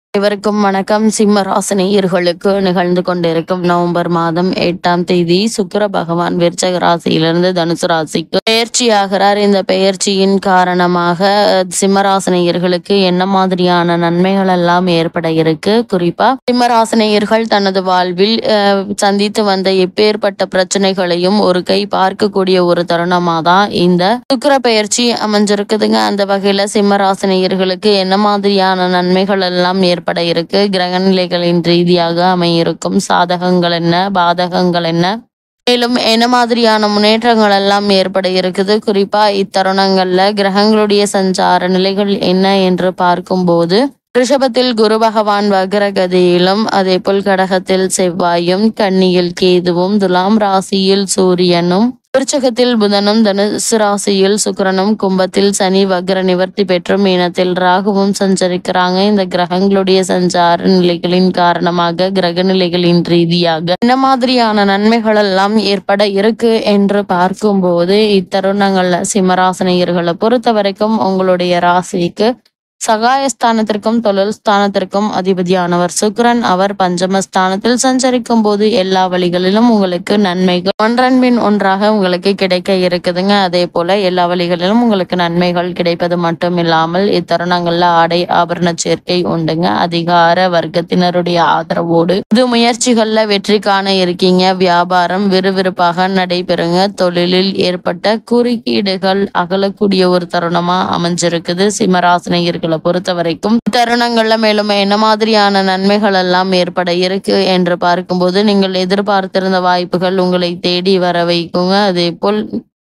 இவருக்கும் வணக்கம் சிம்ம ராசினியர்களுக்கு நிகழ்ந்து கொண்டிருக்கும் நவம்பர் மாதம் எட்டாம் தேதி சுக்கிர பகவான் விருச்சக ராசியிலிருந்து தனுசு ராசிக்கு பெயர்ச்சியாகிறார் இந்த பெயர்ச்சியின் காரணமாக சிம்மராசினியர்களுக்கு என்ன மாதிரியான நன்மைகள் எல்லாம் ஏற்பட இருக்கு குறிப்பா சிம்மராசினியர்கள் தனது வாழ்வில் அஹ், சந்தித்து வந்த எப்பேற்பட்ட பிரச்சனைகளையும் ஒரு கை பார்க்கக்கூடிய ஒரு தருணமா தான் இந்த சுக்கிர பெயர்ச்சி அமைஞ்சிருக்குதுங்க அந்த வகையில சிம்மராசினியர்களுக்கு என்ன மாதிரியான நன்மைகள் எல்லாம் ஏற்பட இருக்கு கிரக நிலைகளின் ரீதியாக அமையிருக்கும் சாதகங்கள் என்ன பாதகங்கள் என்ன மேலும் என்ன மாதிரியான முன்னேற்றங்கள் எல்லாம் ஏற்பட இருக்குது குறிப்பா இத்தருணங்கள்ல கிரகங்களுடைய சஞ்சார நிலைகள் என்ன என்று பார்க்கும்போது ரிஷபத்தில் குரு பகவான் வக்ரகதியிலும் அதே போல் கடகத்தில் செவ்வாயும் கன்னியில் கேதுவும் துலாம் ராசியில் சூரியனும் விருச்சகத்தில் புதனும் தனுசு ராசியில் சுக்கிரனும் கும்பத்தில் சனி வக்ர நிவர்த்தி பெற்று மீனத்தில் ராகுவும் சஞ்சரிக்கிறாங்க இந்த கிரகங்களுடைய சஞ்சார நிலைகளின் காரணமாக கிரக நிலைகளின் ரீதியாக என்ன மாதிரியான நன்மைகள் எல்லாம் ஏற்பட இருக்கு என்று பார்க்கும்போது இத்தருணங்கள்ல சிம்மராசினியர்களை பொறுத்த வரைக்கும் உங்களுடைய ராசிக்கு சகாயஸ்தானத்திற்கும் தொழில் ஸ்தானத்திற்கும் அதிபதியானவர் சுக்கிரன் அவர் பஞ்சமஸ்தானத்தில் சஞ்சரிக்கும் போது எல்லா வழிகளிலும் உங்களுக்கு நன்மைகள் ஒன்றன் பின் ஒன்றாக உங்களுக்கு கிடைக்க இருக்குதுங்க அதே போல எல்லா வழிகளிலும் உங்களுக்கு நன்மைகள் கிடைப்பது மட்டும் இல்லாமல் இத்தருணங்கள்ல ஆடை ஆபரண சேர்க்கை உண்டுங்க அதிகார வர்க்கத்தினருடைய ஆதரவோடு இது முயற்சிகள்ல வெற்றி காண இருக்கீங்க வியாபாரம் விறுவிறுப்பாக நடைபெறுங்க தொழிலில் ஏற்பட்ட குறுக்கீடுகள் அகலக்கூடிய ஒரு தருணமா அமைஞ்சிருக்குது சிம்மராசினியர்களை பொறுத்த வரைக்கும் தருணங்கள்ல மேலும் என்ன மாதிரியான நன்மைகள் எல்லாம் ஏற்பட இருக்கு என்று பார்க்கும்போது நீங்கள் எதிர்பார்த்திருந்த வாய்ப்புகள் உங்களை தேடி வர வைக்குங்க அதே போல்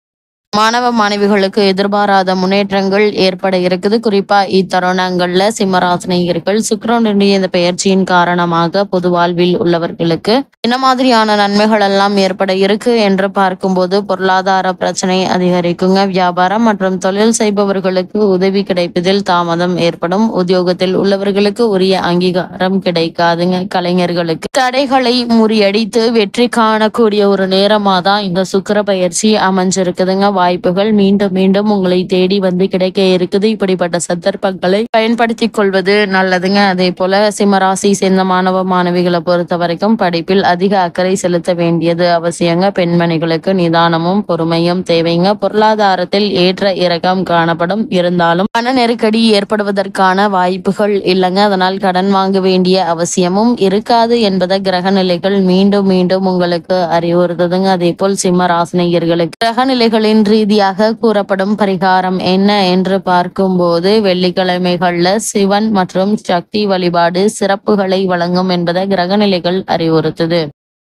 மாணவ மாணவிகளுக்கு எதிர்பாராத முன்னேற்றங்கள் ஏற்பட இருக்குது குறிப்பா இத்தருணங்கள்ல சிம்மராசினியர்கள் சுக்கிரனுடைய இந்த பெயர்ச்சியின் காரணமாக பொது வாழ்வில் உள்ளவர்களுக்கு என்ன மாதிரியான நன்மைகள் எல்லாம் ஏற்பட இருக்கு என்று பார்க்கும்போது பொருளாதார பிரச்சனை அதிகரிக்குங்க வியாபாரம் மற்றும் தொழில் செய்பவர்களுக்கு உதவி கிடைப்பதில் தாமதம் ஏற்படும் உத்தியோகத்தில் உள்ளவர்களுக்கு உரிய அங்கீகாரம் கிடைக்காதுங்க கலைஞர்களுக்கு தடைகளை முறியடித்து வெற்றி காணக்கூடிய ஒரு நேரமா தான் இந்த சுக்கிர பயிற்சி அமைஞ்சிருக்குதுங்க வாய்ப்புகள் மீண்டும் மீண்டும் உங்களை தேடி வந்து கிடைக்க இருக்குது இப்படிப்பட்ட சந்தர்ப்பங்களை பயன்படுத்திக் கொள்வது நல்லதுங்க அதே போல சிம்மராசி சேர்ந்த மாணவ மாணவிகளை பொறுத்த வரைக்கும் படிப்பில் அதிக அக்கறை செலுத்த வேண்டியது அவசியங்க பெண்மணிகளுக்கு நிதானமும் பொறுமையும் தேவைங்க பொருளாதாரத்தில் ஏற்ற இறக்கம் காணப்படும் இருந்தாலும் பண நெருக்கடி ஏற்படுவதற்கான வாய்ப்புகள் இல்லைங்க அதனால் கடன் வாங்க வேண்டிய அவசியமும் இருக்காது என்பதை கிரக நிலைகள் மீண்டும் மீண்டும் உங்களுக்கு அறிவுறுத்துதுங்க அதே போல் சிம்ம ராசினியர்களுக்கு கிரக நிலைகளின் ரீதியாக கூறப்படும் பரிகாரம் என்ன என்று பார்க்கும்போது வெள்ளிக்கிழமைகள்ல சிவன் மற்றும் சக்தி வழிபாடு சிறப்புகளை வழங்கும் என்பதை கிரக நிலைகள் அறிவுறுத்துது